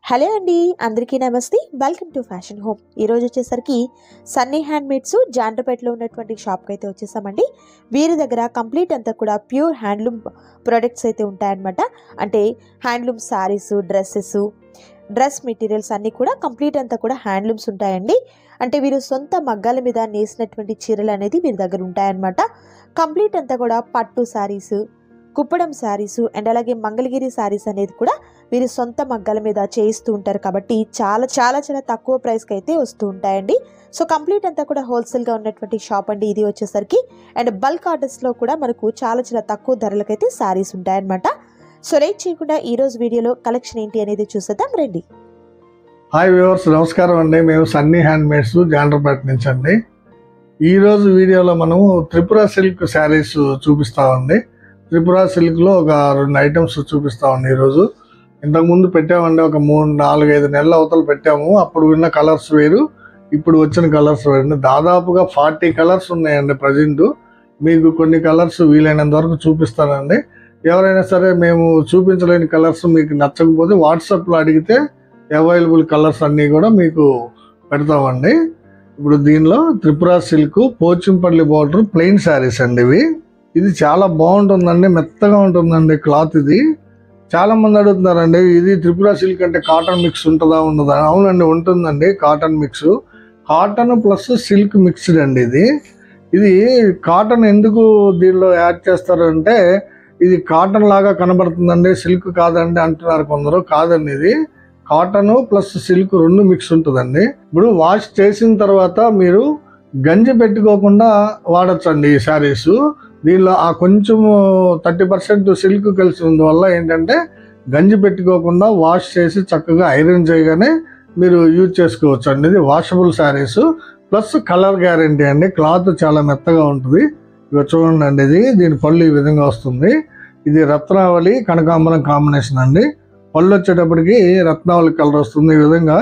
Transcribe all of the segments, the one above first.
hello అండి అందరికీ నమస్తే వెల్కమ్ టు ఫ్యాషన్ హోమ్ ఈరోజు వచ్చేసరికి సన్నీ హ్యాండ్ మేడ్స్ జాండ్రపేటలో ఉన్నటువంటి షాప్కి అయితే వచ్చేసామండి వీరి దగ్గర కంప్లీట్ అంతా కూడా ప్యూర్ హ్యాండ్లూమ్ ప్రొడక్ట్స్ అయితే ఉంటాయన్నమాట అంటే handloom saris dresses dress materials అన్నీ కూడా కంప్లీట్ అంతా కూడా హ్యాండ్లూమ్స్ ఉంటాయండి అంటే వీరు సొంత మగ్గాల మీద నేసినటువంటి చీరలు అనేది వీరి దగ్గర ఉంటాయన్నమాట కంప్లీట్ అంతా కూడా పట్టు శారీస్ కుప్పడం శారీస్ అండ్ అలాగే మంగళగిరి శారీస్ అనేది కూడా వీరు సొంత మగ్గాల మీద చేయిస్తూ ఉంటారు కాబట్టి చాలా చాలా చాలా తక్కువ ప్రైస్కి అయితే వస్తూ ఉంటాయండి సో కంప్లీట్ అంతా కూడా హోల్సేల్గా ఉన్నటువంటి షాప్ అండి ఇది వచ్చేసరికి అండ్ బల్క్ ఆర్డర్స్లో కూడా మనకు చాలా చాలా తక్కువ ధరలకైతే శారీస్ ఉంటాయన్నమాట సో రేట్ చేయకుండా ఈ రోజు వీడియోలో కలెక్షన్ ఏంటి అనేది చూసేద్దాం రండి హాయ్ వ్యూవర్స్ నమస్కారం అండి మేము సన్నీ హ్యాండ్ మేడ్స్ జాండ్రపేట నుంచి అండి ఈరోజు వీడియోలో మనము త్రిపుర సిల్క్ శారీస్ చూపిస్తామండి త్రిపుర సిల్క్లో ఒక రెండు ఐటమ్స్ చూపిస్తామండి ఈరోజు ఇంతకుముందు పెట్టామండి ఒక మూడు నాలుగు ఐదు నెలల అవతల పెట్టాము అప్పుడు ఉన్న కలర్స్ వేరు ఇప్పుడు వచ్చిన కలర్స్ వేరు దాదాపుగా ఫార్టీ కలర్స్ ఉన్నాయండి ప్రజెంట్ మీకు కొన్ని కలర్స్ వీలైనంత వరకు చూపిస్తానండి ఎవరైనా సరే మేము చూపించలేని కలర్స్ మీకు నచ్చకపోతే వాట్సాప్లో అడిగితే అవైలబుల్ కలర్స్ అన్నీ కూడా మీకు పెడతామండి ఇప్పుడు దీనిలో Tripura silk Pochampally border plain saris అండి ఇవి ఇది చాలా బాగుంటుందండి మెత్తగా ఉంటుందండి క్లాత్ ఇది చాలా మంది అడుగుతున్నారండి ఇది త్రిపుర సిల్క్ అంటే కాటన్ మిక్స్ ఉంటుందా ఉండదా అవునండి ఉంటుందండి cotton mix cotton plus silk mixed అండి ఇది ఇది కాటన్ ఎందుకు దీనిలో యాడ్ చేస్తారంటే ఇది కాటన్ లాగా కనబడుతుందండి సిల్క్ కాదండి అంటున్నారు కొందరు కాదండి ఇది కాటన్ ప్లస్ సిల్క్ రెండు మిక్స్ ఉంటుందండి ఇప్పుడు వాష్ చేసిన తర్వాత మీరు గంజి పెట్టుకోకుండా వాడచ్చండి ఈ శారీస్ దీనిలో ఆ కొంచెం థర్టీ పర్సెంట్ సిల్క్ కలిసి వల్ల ఏంటంటే గంజి పెట్టుకోకుండా వాష్ చేసి చక్కగా ఐరన్ చేయగానే మీరు యూజ్ చేసుకోవచ్చు అండి ఇది washable saris plus colour guarantee అండి క్లాత్ చాలా మెత్తగా ఉంటుంది ఇక చూడండి అండి ఇది దీని పళ్ళు ఈ విధంగా వస్తుంది ఇది రత్నావళి కనకాంబరం కాంబినేషన్ అండి పళ్ళు వచ్చేటప్పటికి రత్నావళి కలర్ వస్తుంది ఈ విధంగా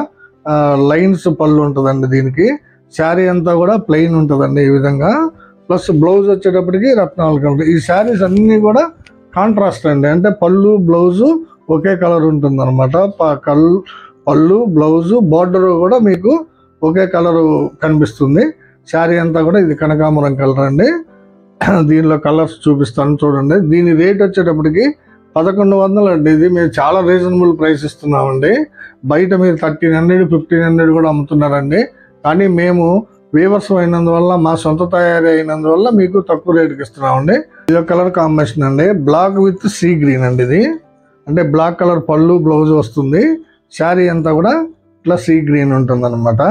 లైన్స్ పళ్ళు ఉంటుందండి దీనికి శారీ అంతా కూడా ప్లెయిన్ ఉంటుందండి ఈ విధంగా ప్లస్ బ్లౌజ్ వచ్చేటప్పటికి రత్నావళి కలర్ ఈ శారీస్ అన్నీ కూడా కాంట్రాస్ట్ అండి అంటే పళ్ళు బ్లౌజు ఒకే కలర్ ఉంటుంది అనమాట కల్ పళ్ళు బ్లౌజు బార్డర్ కూడా మీకు ఒకే కలర్ కనిపిస్తుంది శారీ అంతా కూడా ఇది కనకాంబరం కలర్ అండి దీనిలో కలర్స్ చూపిస్తాను చూడండి దీని రేట్ వచ్చేటప్పటికి పదకొండు వందలు అండి ఇది మేము చాలా రీజనబుల్ ప్రైస్ ఇస్తున్నామండి బయట మీరు థర్టీన్ హండ్రెడ్ ఫిఫ్టీన్ హండ్రెడ్ కూడా అమ్ముతున్నారండి కానీ మేము వీవర్స్ అయినందువల్ల మా సొంత తయారీ అయినందువల్ల మీకు తక్కువ రేటుకి ఇస్తున్నామండి ఇది కలర్ కాంబినేషన్ అండి బ్లాక్ విత్ సీ గ్రీన్ అండి ఇది అంటే బ్లాక్ కలర్ పళ్ళు బ్లౌజ్ వస్తుంది శారీ అంతా కూడా ఇట్లా సీ గ్రీన్ ఉంటుంది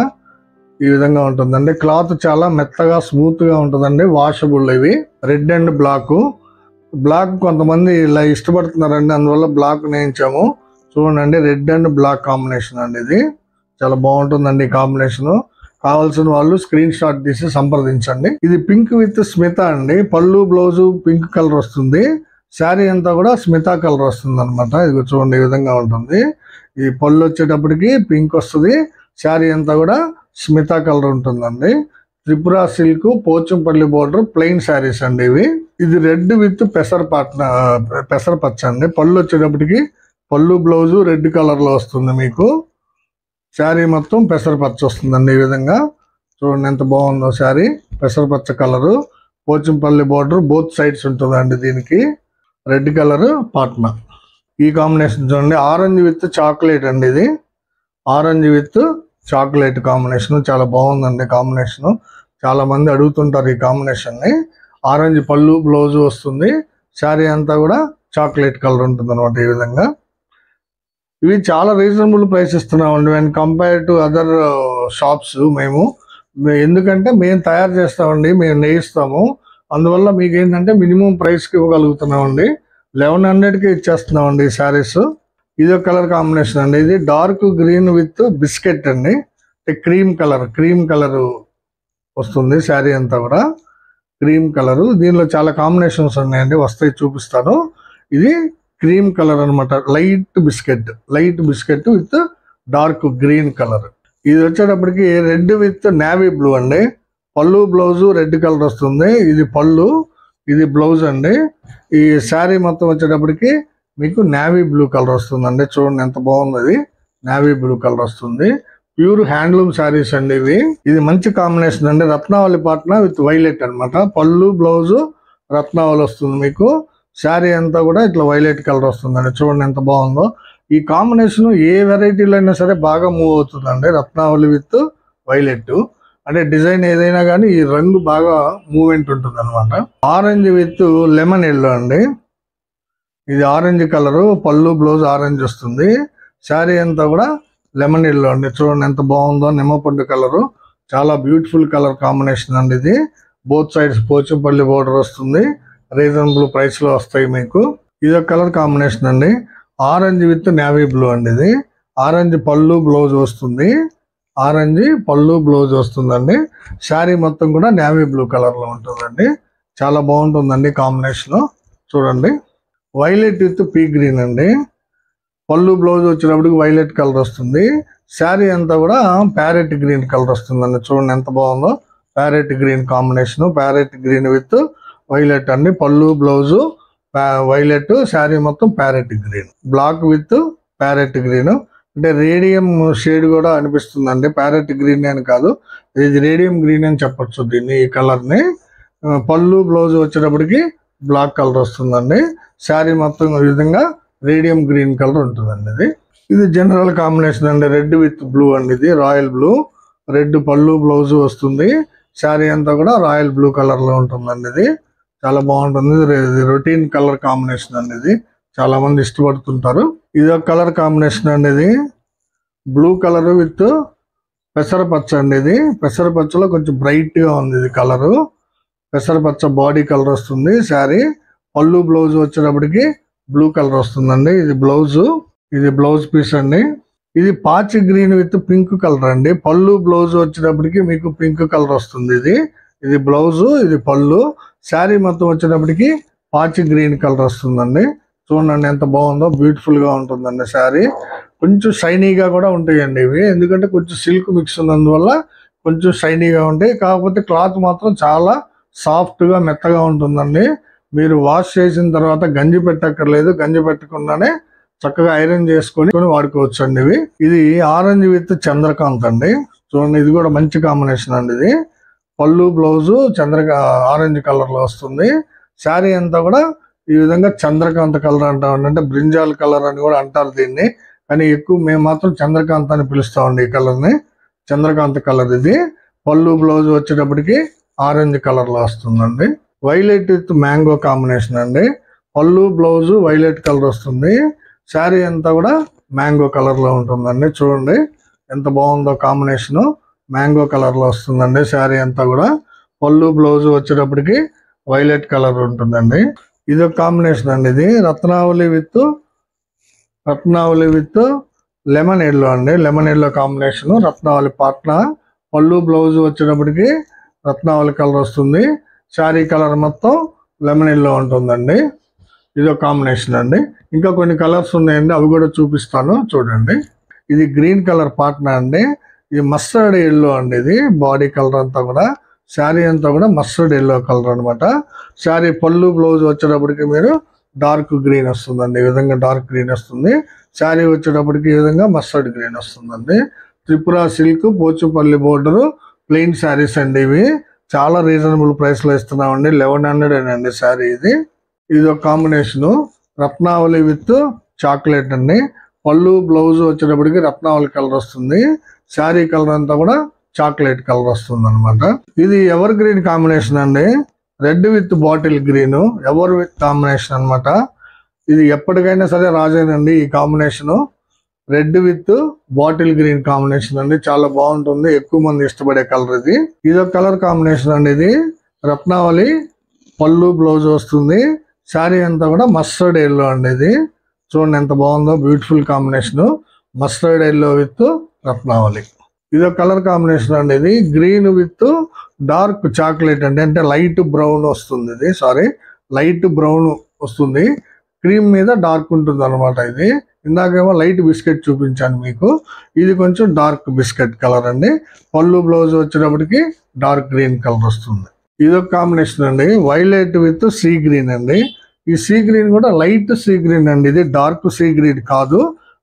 ఈ విధంగా ఉంటుందండి క్లాత్ చాలా మెత్తగా స్మూత్ గా ఉంటుందండి వాషబుల్ ఇవి రెడ్ అండ్ బ్లాక్ బ్లాక్ కొంతమంది ఇలా ఇష్టపడుతున్నారండి అందువల్ల బ్లాక్ నేయించాము చూడండి రెడ్ అండ్ బ్లాక్ కాంబినేషన్ అండి ఇది చాలా బాగుంటుందండి కాంబినేషన్ కావాల్సిన వాళ్ళు స్క్రీన్ షాట్ తీసి సంప్రదించండి ఇది పింక్ విత్ స్మిత అండి పళ్ళు బ్లౌజు పింక్ కలర్ వస్తుంది శారీ అంతా కూడా స్మిత కలర్ వస్తుంది అనమాట ఇది చూడండి ఈ విధంగా ఉంటుంది ఈ పళ్ళు వచ్చేటప్పటికి పింక్ వస్తుంది శారీ అంతా కూడా స్మిత కలర్ ఉంటుందండి Tripura silk Pochampally border plain saris అండి ఇవి ఇది రెడ్ విత్ పెసర్ పట్న పెసర పచ్చ అండి పళ్ళు వచ్చేటప్పటికి పళ్ళు బ్లౌజు రెడ్ కలర్ లో వస్తుంది మీకు శారీ మొత్తం పెసర పచ్చ వస్తుందండి ఈ విధంగా చూడండి ఎంత బాగుందో శారీ పెసర పచ్చ colour Pochampally border both sides ఉంటుందండి దీనికి రెడ్ కలర్ పాట్నా ఈ కాంబినేషన్ చూడండి ఆరెంజ్ విత్ చాక్లెట్ అండి ఇది ఆరెంజ్ విత్ చాక్లెట్ కాంబినేషన్ చాలా బాగుందండి కాంబినేషన్ చాలా మంది అడుగుతుంటారు ఈ కాంబినేషన్ ని ఆరెంజ్ పళ్ళు బ్లౌజ్ వస్తుంది శారీ అంతా కూడా చాక్లెట్ కలర్ ఉంటుంది అనమాట ఈ విధంగా ఇవి చాలా రీజనబుల్ ప్రైస్ ఇస్తున్నామండి and compare to other shops మేము మే- ఎందుకంటే మేము తయారు చేస్తామండి మేము నేయిస్తాము అందువల్ల మీకు ఏంటంటే మినిమం ప్రైస్కి ఇవ్వగలుగుతున్నామండి లెవెన్ హండ్రెడ్కి ఇచ్చేస్తున్నామండి ఈ శారీస్ ఇది ఒక కలర్ కాంబినేషన్ అండి ఇది డార్క్ గ్రీన్ విత్ బిస్కెట్ అండి అంటే క్రీమ్ కలర్ క్రీమ్ కలర్ వస్తుంది శారీ అంతా కూడా క్రీమ్ కలర్ దీనిలో చాలా కాంబినేషన్స్ ఉన్నాయండి వస్తాయి చూపిస్తాను ఇది క్రీమ్ కలర్ అన్నమాట light biscuit light biscuit with dark green colour ఇది వచ్చేటప్పటికి రెడ్ విత్ నావీ బ్లూ అండి పళ్ళు బ్లౌజ్ రెడ్ కలర్ వస్తుంది ఇది పళ్ళు ఇది బ్లౌజ్ అండి ఈ శారీ మొత్తం వచ్చేటప్పటికి మీకు నావీ బ్లూ కలర్ వస్తుందండి చూడండి ఎంత బాగుంది ఇది నావీ బ్లూ కలర్ వస్తుంది ప్యూర్ హ్యాండ్లూమ్ శారీస్ అండి ఇవి ఇది మంచి కాంబినేషన్ అండి రత్నావళి పాట్న విత్ వైలెట్ అన్నమాట పళ్ళు బ్లౌజ్ రత్నావళి వస్తుంది మీకు శారీ అంతా కూడా ఇట్లా వైలెట్ కలర్ వస్తుందండి చూడండి ఎంత బాగుందో ఈ కాంబినేషన్ ఏ వెరైటీలో అయినా సరే బాగా మూవ్ అవుతుందండి రత్నావళి విత్ వైలెట్ అంటే డిజైన్ ఏదైనా కానీ ఈ రంగు బాగా మూవ్మెంట్ ఉంటుంది అనమాట ఆరెంజ్ విత్ లెమన్ ఎల్లో అండి ఇది ఆరెంజ్ కలర్ పళ్ళు బ్లౌజ్ ఆరెంజ్ వస్తుంది శారీ అంతా కూడా లెమన్ ఎల్లో అండి చూడండి ఎంత బాగుందో నిమ్మపండు కలరు చాలా బ్యూటిఫుల్ కలర్ కాంబినేషన్ అండి ఇది బోత్ సైడ్స్ పోచంపల్లి బోర్డర్ వస్తుంది రీజనబుల్ ప్రైస్ లో వస్తాయి మీకు ఇది ఒక కలర్ కాంబినేషన్ అండి ఆరెంజ్ విత్ నేవీ బ్లూ అండి ఇది ఆరెంజ్ పళ్ళు బ్లౌజ్ వస్తుంది ఆరెంజ్ పళ్ళు బ్లౌజ్ వస్తుందండి శారీ మొత్తం కూడా నేవీ బ్లూ కలర్ లో ఉంటుందండి చాలా బాగుంటుందండి కాంబినేషన్ చూడండి వైలెట్ విత్ పీ గ్రీన్ అండి పళ్ళు బ్లౌజ్ వచ్చినప్పటికి వైలెట్ కలర్ వస్తుంది శారీ అంతా కూడా ప్యారెట్ గ్రీన్ కలర్ వస్తుందండి చూడండి ఎంత బాగుందో parrot green combination parrot green with violet అండి పళ్ళు బ్లౌజ్ వైలెట్ శారీ మొత్తం parrot green black with parrot green అంటే రేడియం షేడ్ కూడా అనిపిస్తుందండి ప్యారెట్ గ్రీన్ అని కాదు ఇది రేడియం గ్రీన్ అని చెప్పొచ్చు దీన్ని ఈ కలర్ ని ఆ, పళ్ళు బ్లౌజ్ వచ్చేటప్పటికి బ్లాక్ కలర్ వస్తుందండి శారీ మొత్తం ఈ విధంగా రేడియం గ్రీన్ కలర్ ఉంటుందండి ఇది ఇది జనరల్ కాంబినేషన్ అండి రెడ్ విత్ బ్లూ అండి ఇది రాయల్ బ్లూ రెడ్ పళ్ళు బ్లౌజ్ వస్తుంది శారీ అంతా కూడా రాయల్ బ్లూ కలర్ లో ఉంటుందండి ఇది చాలా బాగుంటుంది ఇది రొటీన్ కలర్ కాంబినేషన్ అండి ఇది చాలా మంది ఇష్టపడుతుంటారు ఇది ఒక కలర్ కాంబినేషన్ అండి ఇది బ్లూ కలర్ విత్ పెసరపచ్చ అండి ఇది పెసరపచ్చలో కొంచెం బ్రైట్ గా ఉంది ఇది కలరు పెసరపచ్చ బాడీ కలర్ వస్తుంది శారీ పళ్ళు బ్లౌజ్ వచ్చేటప్పటికి బ్లూ కలర్ వస్తుందండి ఇది బ్లౌజ్ ఇది బ్లౌజ్ పీస్ అండి ఇది పాచి గ్రీన్ విత్ పింక్ కలర్ అండి పళ్ళు బ్లౌజ్ వచ్చేటప్పటికి మీకు పింక్ కలర్ వస్తుంది ఇది ఇది బ్లౌజ్ ఇది పళ్ళు శారీ మొత్తం వచ్చేటప్పటికి పాచి గ్రీన్ కలర్ వస్తుందండి చూడండి ఎంత బాగుందో బ్యూటిఫుల్ గా ఉంటుందండి శారీ కొంచెం షైనీగా కూడా ఉంటాయండి ఇవి ఎందుకంటే కొంచెం సిల్క్ మిక్స్ ఉన్నందువల్ల కొంచెం షైనీగా ఉంటాయి కాకపోతే క్లాత్ మాత్రం చాలా సాఫ్ట్ గా మెత్తగా ఉంటుందండి మీరు వాష్ చేసిన తర్వాత గంజి పెట్టక్కర్లేదు గంజి పెట్టకుండానే చక్కగా ఐరన్ చేసుకొని వాడుకోవచ్చు అండి ఇవి ఇది ఆరెంజ్ విత్ చంద్రకాంత్ అండి చూడండి ఇది కూడా మంచి కాంబినేషన్ అండి ఇది పళ్ళు బ్లౌజ్ చంద్రకా ఆరెంజ్ కలర్ లో వస్తుంది శారీ అంతా కూడా ఈ విధంగా చంద్రకాంత కలర్ అంటాం అంటే బ్రింజాల్ కలర్ అని కూడా అంటారు దీన్ని కానీ ఎక్కువ మేము మాత్రం చంద్రకాంత్ అని పిలుస్తామండి ఈ కలర్ ని చంద్రకాంత్ కలర్ ఇది పళ్ళు బ్లౌజ్ వచ్చేటప్పటికి ఆరెంజ్ కలర్ లో వస్తుందండి వైలెట్ విత్ మ్యాంగో కాంబినేషన్ అండి పళ్ళు బ్లౌజ్ వైలెట్ కలర్ వస్తుంది శారీ అంతా కూడా మ్యాంగో కలర్ లో ఉంటుందండి చూడండి ఎంత బాగుందో కాంబినేషన్ మ్యాంగో కలర్ లో వస్తుందండి శారీ అంతా కూడా పళ్ళు బ్లౌజ్ వచ్చేటప్పటికి వైలెట్ కలర్ ఉంటుందండి ఇది ఒక కాంబినేషన్ అండి ఇది Ratnavali with Ratnavali with lemon yellow అండి లెమన్ ఎల్లో కాంబినేషన్ రత్నావళి పాట్న పళ్ళు బ్లౌజ్ వచ్చేటప్పటికి రత్నావళి కలర్ వస్తుంది శారీ కలర్ మొత్తం లెమన్ ఎల్లో ఉంటుందండి ఇది ఒక కాంబినేషన్ అండి ఇంకా కొన్ని కలర్స్ ఉన్నాయండి అవి కూడా చూపిస్తాను చూడండి ఇది గ్రీన్ కలర్ పాట్న అండి ఇది మస్టర్డ్ ఎల్లో అండి ఇది బాడీ కలర్ అంతా కూడా శారీ అంతా కూడా మస్టర్డ్ ఎల్లో కలర్ అన్నమాట శారీ పళ్ళు బ్లౌజ్ వచ్చేటప్పటికి మీరు డార్క్ గ్రీన్ వస్తుందండి ఈ విధంగా డార్క్ గ్రీన్ వస్తుంది శారీ వచ్చేటప్పటికి ఈ విధంగా మస్టర్డ్ గ్రీన్ వస్తుందండి Tripura silk Pochampally border plain saris అండి ఇవి చాలా రీజనబుల్ ప్రైస్ లో ఇస్తున్నామండి లెవెన్ హండ్రెడ్ అండి శారీ ఇది ఇది ఒక కాంబినేషన్ రత్నావళి విత్ చాక్లెట్ అండి పళ్ళు బ్లౌజ్ వచ్చేటప్పటికి రత్నావళి కలర్ వస్తుంది శారీ కలర్ అంతా కూడా చాక్లెట్ కలర్ వస్తుంది అనమాట ఇది ఎవర్ గ్రీన్ కాంబినేషన్ అండి red with bottle green ever with combination అన్నమాట ఇది ఎప్పటికైనా సరే రాజేనండి ఈ combination red with bottle green combination అండి చాలా బాగుంటుంది ఎక్కువ మంది ఇష్టపడే కలర్ ఇది ఇది ఒక కలర్ కాంబినేషన్ అండి ఇది రత్నావళి పళ్ళు బ్లౌజ్ వస్తుంది శారీ అంతా కూడా మస్టర్డ్ ఎల్లో అండి ఇది చూడండి ఎంత బాగుందో beautiful combination mustard yellow with Ratnavali ఇది ఒక కలర్ కాంబినేషన్ అండి ఇది గ్రీన్ విత్ డార్క్ చాక్లెట్ అండి అంటే లైట్ బ్రౌన్ వస్తుంది ఇది సారీ లైట్ బ్రౌన్ వస్తుంది క్రీమ్ మీద డార్క్ ఉంటుంది అనమాట ఇది ఇందాకేమో లైట్ బిస్కెట్ చూపించాను మీకు ఇది కొంచెం డార్క్ బిస్కెట్ కలర్ అండి పళ్ళు బ్లౌజ్ వచ్చేటప్పటికి డార్క్ గ్రీన్ కలర్ వస్తుంది ఇది ఒక కాంబినేషన్ అండి వైలెట్ విత్ సీ గ్రీన్ అండి ఈ సీ గ్రీన్ కూడా లైట్ సీ గ్రీన్ అండి ఇది డార్క్ సీ గ్రీన్ కాదు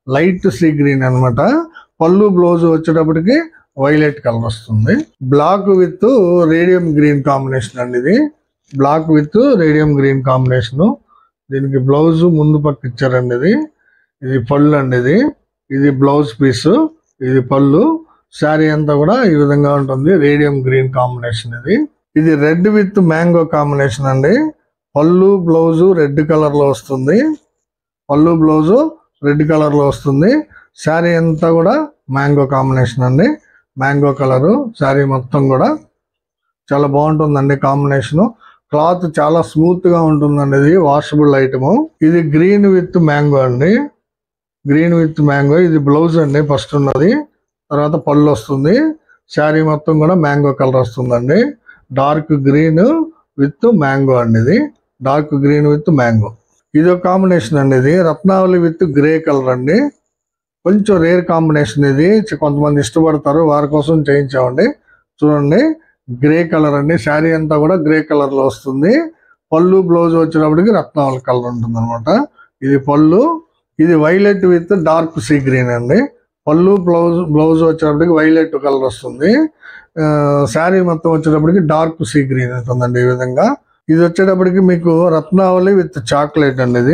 లైట్ సీ గ్రీన్ అన్నమాట పళ్ళు బ్లౌజ్ వచ్చేటప్పటికి వైలెట్ కలర్ వస్తుంది black with radium green combination అండి ఇది black with radium green combination దీనికి బ్లౌజ్ ముందు పక్క ఇచ్చారండి ఇది ఇది పళ్ళు అండి ఇది ఇది బ్లౌజ్ పీస్ ఇది పళ్ళు శారీ అంతా కూడా ఈ విధంగా ఉంటుంది రేడియం గ్రీన్ కాంబినేషన్ ఇది ఇది రెడ్ విత్ మ్యాంగో కాంబినేషన్ అండి పళ్ళు బ్లౌజ్ రెడ్ కలర్ లో వస్తుంది పళ్ళు బ్లౌజ్ రెడ్ కలర్ లో వస్తుంది శారీ అంతా కూడా మ్యాంగో కాంబినేషన్ అండి మ్యాంగో కలరు శారీ మొత్తం కూడా చాలా బాగుంటుందండి కాంబినేషన్ క్లాత్ చాలా స్మూత్ గా ఉంటుందండి ఇది వాషబుల్ ఐటమ్ ఇది గ్రీన్ విత్ మ్యాంగో అండి గ్రీన్ విత్ మ్యాంగో ఇది బ్లౌజ్ అండి ఫస్ట్ ఉన్నది తర్వాత పళ్ళు వస్తుంది శారీ మొత్తం కూడా మ్యాంగో కలర్ వస్తుందండి డార్క్ గ్రీన్ విత్ మ్యాంగో అండి ఇది డార్క్ గ్రీన్ విత్ మ్యాంగో ఇది ఒక కాంబినేషన్ అండి ఇది రత్నావళి విత్ గ్రే కలర్ అండి కొంచెం రేర్ కాంబినేషన్ ఇది చి- కొంతమంది ఇష్టపడతారు వారి కోసం చేయించామండి చూడండి గ్రే కలర్ అండి శారీ అంతా కూడా గ్రే కలర్ లో వస్తుంది పళ్ళు బ్లౌజ్ వచ్చినప్పటికి రత్నావళి కలర్ ఉంటుంది అనమాట ఇది పళ్ళు ఇది violet with dark sea green అండి పళ్ళు బ్లౌజ్ బ్లౌజ్ వచ్చేటప్పటికి వైలెట్ కలర్ వస్తుంది శారీ మొత్తం వచ్చేటప్పటికి డార్క్ సీ గ్రీన్ ఉంటుందండి ఈ విధంగా ఇది వచ్చేటప్పటికి మీకు రత్నావళి విత్ చాక్లెట్ అండి ఇది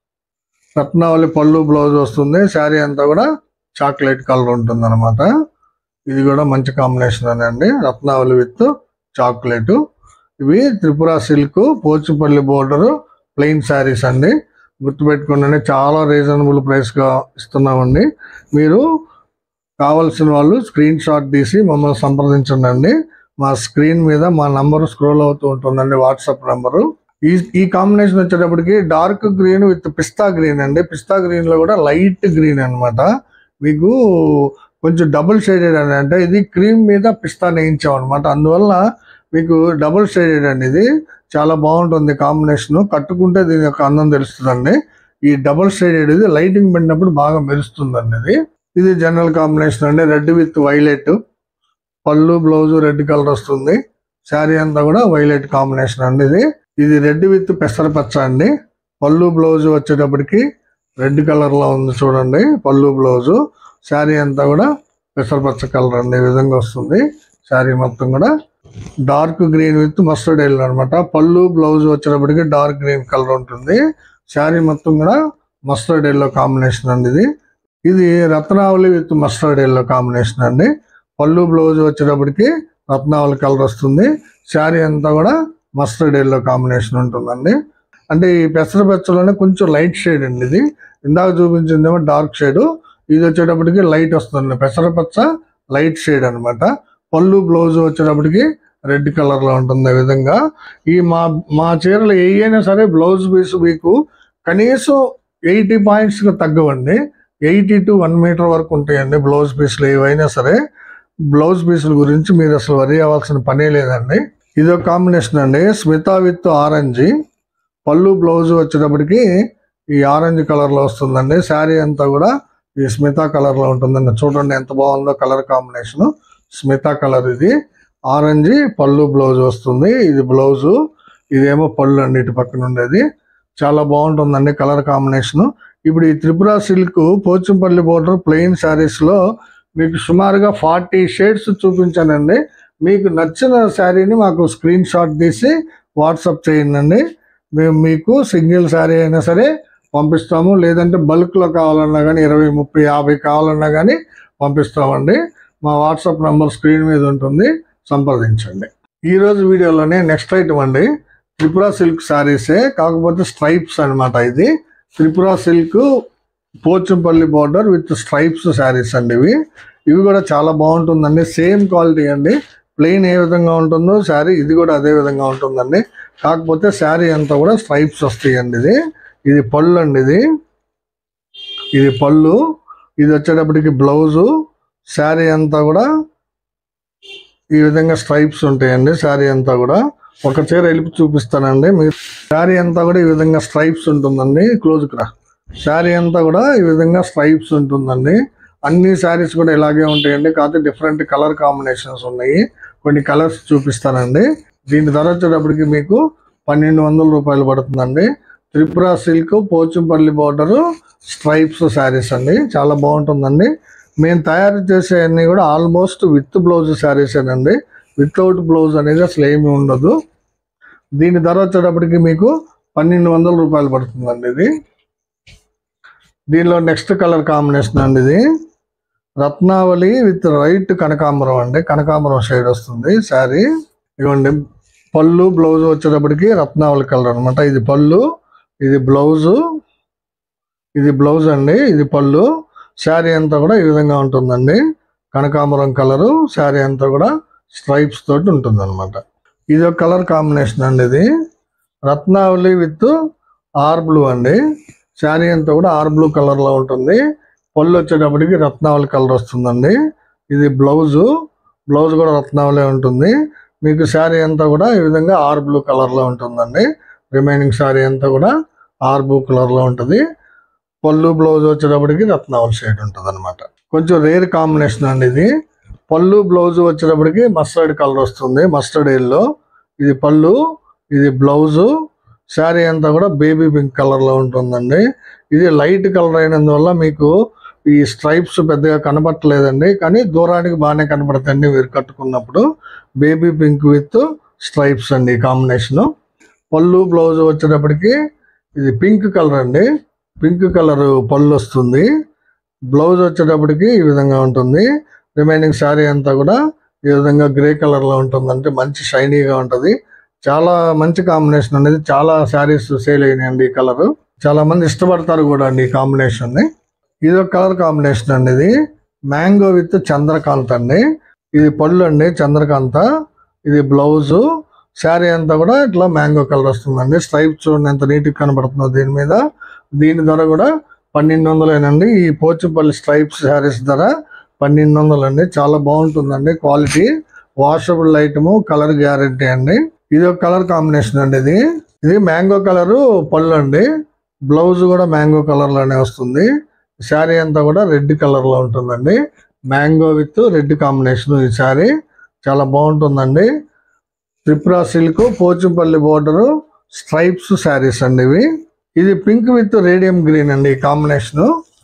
రత్నావళి పళ్ళు బ్లౌజ్ వస్తుంది శారీ అంతా కూడా చాక్లెట్ కలర్ ఉంటుంది అనమాట ఇది కూడా మంచి కాంబినేషన్ అండి రత్నావళి విత్ చాక్లెట్ ఇవి Tripura silk Pochampally border plain saris అండి గుర్తుపెట్టుకోండి చాలా రీజనబుల్ ప్రైస్ గా ఇస్తున్నామండి మీరు కావాల్సిన వాళ్ళు స్క్రీన్ షాట్ తీసి మమ్మల్ని సంప్రదించండి మా స్క్రీన్ మీద మా నంబర్ స్క్రోల్ అవుతూ ఉంటుందండి వాట్సాప్ నంబరు ఈ ఈ కాంబినేషన్ వచ్చేటప్పటికి dark green with pista green అండి పిస్తా గ్రీన్ లో కూడా లైట్ గ్రీన్ అన్నమాట మీకు కొంచెం డబుల్ షేడెడ్ అని అంటే ఇది క్రీమ్ మీద పిస్తా నేయించాం అనమాట అందువల్ల మీకు డబుల్ షేడెడ్ అండి ఇది చాలా బాగుంటుంది కాంబినేషన్ కట్టుకుంటే దీని యొక్క అందం తెలుస్తుందండి ఈ డబుల్ షేడెడ్ ఇది లైటింగ్ పడినప్పుడు బాగా మెరుస్తుందండి ఇది ఇది జనరల్ కాంబినేషన్ అండి రెడ్ విత్ వైలెట్ పళ్ళు బ్లౌజ్ రెడ్ కలర్ వస్తుంది శారీ అంతా కూడా వైలెట్ కాంబినేషన్ అండి ఇది ఇది రెడ్ విత్ పెసరపచ్చ అండి పళ్ళు బ్లౌజ్ వచ్చేటప్పటికి రెడ్ కలర్ లో ఉంది చూడండి పళ్ళు బ్లౌజ్ శారీ అంతా కూడా పెసరపచ్చ కలర్ అండి ఈ విధంగా వస్తుంది శారీ మొత్తం కూడా dark green with mustard yellow అనమాట పళ్ళు బ్లౌజ్ వచ్చేటప్పటికి డార్క్ గ్రీన్ కలర్ ఉంటుంది శారీ మొత్తం కూడా మస్టర్డ్ ఎల్లో కాంబినేషన్ అండి ఇది ఇది Ratnavali with mustard yellow combination అండి పళ్ళు బ్లౌజ్ వచ్చేటప్పటికి రత్నావళి కలర్ వస్తుంది శారీ అంతా కూడా మస్టర్డ్ ఎల్లో కాంబినేషన్ ఉంటుందండి అంటే ఈ పెసరపచ్చలోనే కొంచెం లైట్ షేడ్ అండి ఇది ఇందాక చూపించిందేమో డార్క్ షేడ్ ఇది వచ్చేటప్పటికి లైట్ వస్తుంది పెసరపచ్చ లైట్ షేడ్ అన్నమాట పళ్ళు బ్లౌజ్ వచ్చేటప్పటికి రెడ్ కలర్ లో ఉంటుంది ఈ విధంగా ఈ మా మా చీరలు ఏ అయినా సరే బ్లౌజ్ పీస్ మీకు కనీసం ఎయిటీ పాయింట్స్ తగ్గవండి ఎయిటీ టు వన్ మీటర్ వరకు ఉంటాయండి బ్లౌజ్ పీస్లు ఏవైనా సరే బ్లౌజ్ పీసుల గురించి మీరు అసలు వరి అవ్వాల్సిన పనే లేదండి ఇది ఒక కాంబినేషన్ అండి స్మిత విత్ ఆరెంజ్ పళ్ళు బ్లౌజ్ వచ్చేటప్పటికి ఈ ఆరెంజ్ కలర్ లో వస్తుందండి శారీ అంతా కూడా ఈ స్మిత కలర్ లో ఉంటుందండి చూడండి ఎంత బాగుందో కలర్ కాంబినేషన్ స్మిత కలర్ ఇది ఆరెంజ్ పళ్ళు బ్లౌజ్ వస్తుంది ఇది బ్లౌజ్ ఇదేమో పళ్ళు అండి ఇటు పక్కన ఉండేది చాలా బాగుంటుందండి కలర్ కాంబినేషన్ ఇప్పుడు ఈ Tripura silk Pochampally border plain saris లో మీకు సుమారుగా ఫార్టీ షేడ్స్ చూపించానండి మీకు నచ్చిన శారీని మాకు స్క్రీన్ షాట్ తీసి వాట్సాప్ చేయండి మేము మీకు సింగిల్ శారీ అయినా సరే పంపిస్తాము లేదంటే బల్క్లో కావాలన్నా కానీ ఇరవై ముప్పై యాభై కావాలన్నా కానీ పంపిస్తామండి మా వాట్సాప్ నంబర్ స్క్రీన్ మీద ఉంటుంది సంప్రదించండి ఈ రోజు వీడియోలోనే నెక్స్ట్ ఐటమ్ అండి త్రిపుర సిల్క్ శారీసే కాకపోతే స్ట్రైప్స్ అన్నమాట ఇది Tripura silk Pochampally border with stripes saris అండి ఇవి ఇవి కూడా చాలా బాగుంటుందండి సేమ్ క్వాలిటీ అండి ప్లెయిన్ ఏ విధంగా ఉంటుందో శారీ ఇది కూడా అదే విధంగా ఉంటుందండి కాకపోతే శారీ అంతా కూడా స్ట్రైప్స్ వస్తాయండి ఇది ఇది పళ్ళు అండి ఇది ఇది పళ్ళు ఇది వచ్చేటప్పటికి బ్లౌజు శారీ అంతా కూడా ఈ విధంగా స్ట్రైప్స్ ఉంటాయండి శారీ అంతా కూడా ఒక చీర ఎలిపి చూపిస్తానండి మీరు శారీ అంతా కూడా ఈ విధంగా స్ట్రైప్స్ ఉంటుందండి క్లోజ్కి రా శారీ అంతా కూడా ఈ విధంగా స్ట్రైప్స్ ఉంటుందండి అన్ని శారీస్ కూడా ఇలాగే ఉంటాయండి కాకపోతే డిఫరెంట్ కలర్ కాంబినేషన్స్ ఉన్నాయి కొన్ని కలర్స్ చూపిస్తానండి దీని ధర వచ్చేటప్పటికి మీకు పన్నెండు వందల రూపాయలు పడుతుందండి Tripura silk Pochampally border stripes saris అండి చాలా బాగుంటుందండి మేము తయారు చేసే అన్ని కూడా ఆల్మోస్ట్ విత్ బ్లౌజ్ శారీస్ అండి వితౌట్ బ్లౌజ్ అనేది అసలు ఏమీ ఉండదు దీని ధర వచ్చేటప్పటికి మీకు పన్నెండు వందల రూపాయలు పడుతుందండి ఇది దీనిలో నెక్స్ట్ కలర్ కాంబినేషన్ అండి ఇది రత్నావళి విత్ రైట్ కనకాంబరం అండి కనకాంబరం షేడ్ వస్తుంది శారీ ఇవ్వండి పళ్ళు బ్లౌజ్ వచ్చేటప్పటికి రత్నావళి కలర్ అన్నమాట ఇది పళ్ళు ఇది బ్లౌజు ఇది బ్లౌజ్ అండి ఇది పళ్ళు శారీ అంతా కూడా ఈ విధంగా ఉంటుందండి కనకాంబరం కలరు శారీ అంతా కూడా స్ట్రైప్స్ తోటి ఉంటుంది అనమాట ఇది ఒక కలర్ కాంబినేషన్ అండి ఇది రత్నావళి విత్ ఆర్ బ్లూ అండి శారీ అంతా కూడా ఆర్ బ్లూ కలర్ లో ఉంటుంది పళ్ళు వచ్చేటప్పటికి రత్నావళి కలర్ వస్తుందండి ఇది బ్లౌజు బ్లౌజ్ కూడా రత్నావళి ఉంటుంది మీకు శారీ అంతా కూడా ఈ విధంగా ఆర్ బ్లూ కలర్ లో ఉంటుందండి రిమైనింగ్ శారీ అంతా కూడా ఆర్ బ్లూ కలర్ లో ఉంటుంది పళ్ళు బ్లౌజ్ వచ్చేటప్పటికి రత్నావళి షేడ్ ఉంటుంది అనమాట కొంచెం రేర్ కాంబినేషన్ అండి ఇది పళ్ళు బ్లౌజ్ వచ్చేటప్పటికి మస్టర్డ్ కలర్ వస్తుంది మస్టర్డ్ ఎల్లో ఇది పళ్ళు ఇది బ్లౌజు శారీ అంతా కూడా బేబీ పింక్ కలర్ లో ఉంటుందండి ఇది లైట్ కలర్ అయినందువల్ల మీకు ఈ స్ట్రైప్స్ పెద్దగా కనబట్టలేదండి కానీ దూరానికి బాగానే కనబడతాయండి మీరు కట్టుకున్నప్పుడు బేబీ పింక్ విత్ స్ట్రైప్స్ అండి కాంబినేషన్ పళ్ళు బ్లౌజ్ వచ్చేటప్పటికి ఇది పింక్ కలర్ అండి పింక్ కలర్ పళ్ళు వస్తుంది బ్లౌజ్ వచ్చేటప్పటికి ఈ విధంగా ఉంటుంది రిమైనింగ్ శారీ అంతా కూడా ఈ విధంగా గ్రే కలర్ లో ఉంటుంది అంటే మంచి షైనీగా ఉంటది చాలా మంచి కాంబినేషన్ అనేది చాలా శారీస్ సేల్ అయినాయండి ఈ కలర్ చాలా మంది ఇష్టపడతారు కూడా అండి ఈ కాంబినేషన్ ని ఇది ఒక కలర్ కాంబినేషన్ అండి ఇది మ్యాంగో విత్ చంద్రకాంత్ అండి ఇది పళ్ళు అండి చంద్రకాంత ఇది బ్లౌజు శారీ అంతా కూడా ఇట్లా మ్యాంగో కలర్ వస్తుందండి స్ట్రైప్ చూడండి ఎంత నీట్గా కనబడుతుందో దీని మీద దీని ధర కూడా పన్నెండు వందలేనండి ఈ పోచుపల్లి స్ట్రైప్స్ శారీస్ ధర పన్నెండు వందలు అండి చాలా బాగుంటుందండి quality washable item colour guarantee అండి ఇది ఒక కలర్ కాంబినేషన్ అండి ఇది ఇది మ్యాంగో కలర్ పళ్ళు అండి బ్లౌజ్ కూడా మ్యాంగో కలర్ లోనే వస్తుంది శారీ అంతా కూడా రెడ్ కలర్ లో ఉంటుందండి మ్యాంగో విత్ రెడ్ కాంబినేషన్ ఈ శారీ చాలా బాగుంటుందండి Tripura silk Pochampally border stripes saris అండి ఇవి ఇది పింక్ విత్ రేడియం గ్రీన్ అండి ఈ combination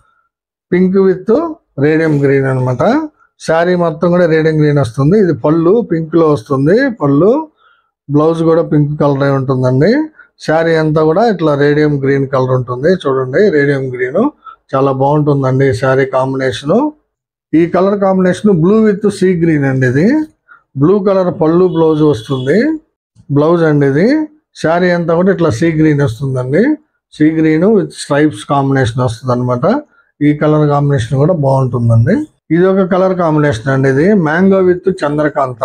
pink with radium green అన్నమాట శారీ మొత్తం కూడా రేడియం గ్రీన్ వస్తుంది ఇది పళ్ళు పింక్ లో వస్తుంది పళ్ళు బ్లౌజ్ కూడా పింక్ కలర్ అయి ఉంటుందండి శారీ అంతా కూడా ఇట్లా రేడియం గ్రీన్ కలర్ ఉంటుంది చూడండి రేడియం గ్రీన్ చాలా బాగుంటుందండి ఈ శారీ కాంబినేషన్ ఈ colour combination blue with sea green అండి ఇది బ్లూ కలర్ పళ్ళు బ్లౌజ్ వస్తుంది బ్లౌజ్ అండి ఇది శారీ అంతా కూడా ఇట్లా సీ గ్రీన్ వస్తుందండి sea green with stripes combination వస్తుంది అనమాట ఈ కలర్ కాంబినేషన్ కూడా బాగుంటుందండి ఇది ఒక కలర్ కాంబినేషన్ అండి ఇది మ్యాంగో విత్ చంద్రకాంత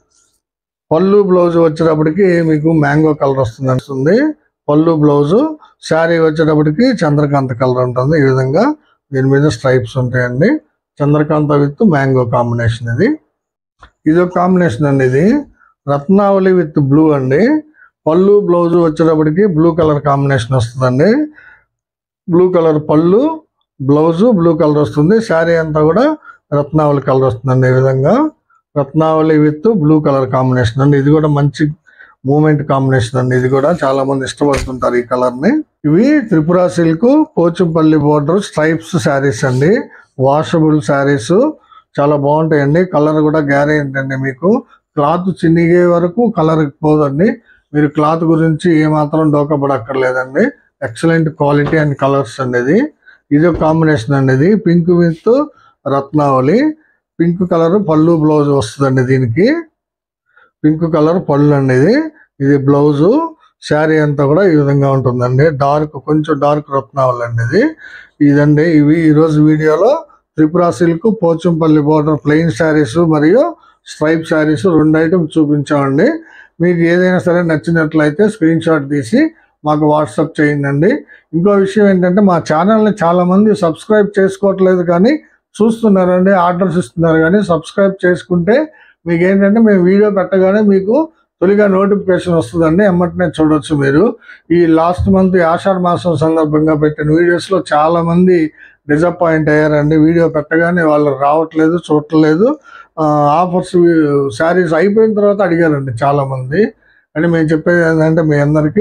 పళ్ళు బ్లౌజ్ వచ్చేటప్పటికి మీకు మ్యాంగో కలర్ వస్తుంది వస్తుంది పళ్ళు బ్లౌజ్ శారీ వచ్చేటప్పటికి చంద్రకాంత కలర్ ఉంటుంది ఈ విధంగా దీని మీద స్ట్రైప్స్ ఉంటాయండి చంద్రకాంత విత్ మ్యాంగో కాంబినేషన్ ఇది ఇది ఒక కాంబినేషన్ అండి ఇది రత్నావళి విత్ బ్లూ అండి పళ్ళు బ్లౌజ్ వచ్చేటప్పటికి బ్లూ కలర్ కాంబినేషన్ వస్తుందండి బ్లూ కలర్ పళ్ళు బ్లౌజ్ బ్లూ కలర్ వస్తుంది శారీ అంతా కూడా రత్నావళి కలర్ వస్తుందండి ఈ విధంగా రత్నావళి విత్ బ్లూ కలర్ కాంబినేషన్ అండి ఇది కూడా మంచి మూమెంట్ కాంబినేషన్ అండి ఇది కూడా చాలా మంది ఇష్టపడుతుంటారు ఈ కలర్ ని ఇవి Tripura silk Pochampally border stripes saris అండి వాషబుల్ శారీస్ చాలా బాగుంటాయండి కలర్ కూడా గ్యారెంటీ అండి మీకు క్లాత్ చినిగే వరకు కలర్ పోదండి మీరు క్లాత్ గురించి ఏమాత్రం డోకపడక్కర్లేదండి ఎక్సలెంట్ క్వాలిటీ అండ్ కలర్స్ అండి ఇది ఇది ఒక కాంబినేషన్ అండి ఇది pink with Ratnavali pink colour పళ్ళు బ్లౌజ్ వస్తుందండి దీనికి పింక్ కలర్ పళ్ళు అండి ఇది ఇది బ్లౌజు శారీ అంతా కూడా ఈ విధంగా ఉంటుందండి డార్క్ కొంచెం డార్క్ రత్నావళి అండి ఇది ఇదండి ఇవి ఈ రోజు వీడియోలో Tripura silk Pochampally border plain saris మరియు స్ట్రైప్ శారీస్ రెండు ఐటమ్స్ చూపించామండి మీకు ఏదైనా సరే నచ్చినట్లయితే స్క్రీన్ షాట్ తీసి మాకు వాట్సాప్ చేయండి ఇంకో విషయం ఏంటంటే మా ఛానల్ని చాలా మంది సబ్స్క్రైబ్ చేసుకోవట్లేదు కానీ చూస్తున్నారండి ఆర్డర్స్ ఇస్తున్నారు కానీ సబ్స్క్రైబ్ చేసుకుంటే మీకు ఏంటంటే మేము వీడియో పెట్టగానే మీకు తొలిగా నోటిఫికేషన్ వస్తుందండి ఎమ్మటనే చూడొచ్చు మీరు ఈ లాస్ట్ మంత్ ఆషాఢ మాసం సందర్భంగా పెట్టిన వీడియోస్ లో చాలా మంది డిసప్పాయింట్ అయ్యారండి వీడియో పెట్టగానే వాళ్ళు రావట్లేదు చూడట్లేదు ఆఫర్స్ శారీస్ అయిపోయిన తర్వాత అడిగారండి చాలా మంది అని మేము చెప్పేది ఏంటంటే మీ అందరికీ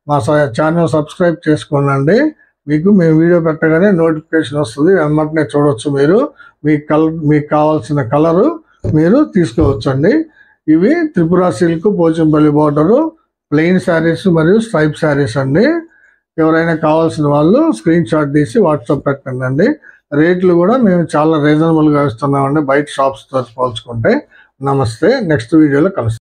మా ఛానల్ సబ్స్క్రైబ్ చేసుకోనండి మీకు మేము వీడియో పెట్టగానే నోటిఫికేషన్ వస్తుంది వెంటనే చూడొచ్చు మీరు మీకు కలర్ మీకు కావాల్సిన కలరు మీరు తీసుకోవచ్చండి ఇవి Tripura silk Pochampally border plain saris మరియు స్ట్రైప్ శారీస్ అండి ఎవరైనా కావాల్సిన వాళ్ళు స్క్రీన్ షాట్ తీసి వాట్సాప్ పెట్టండి అండి రేట్లు కూడా మేము చాలా రీజనబుల్గా ఇస్తున్నామండి బయట షాప్స్తో పోల్చుకుంటే నమస్తే నెక్స్ట్ వీడియోలో కలుస్తాం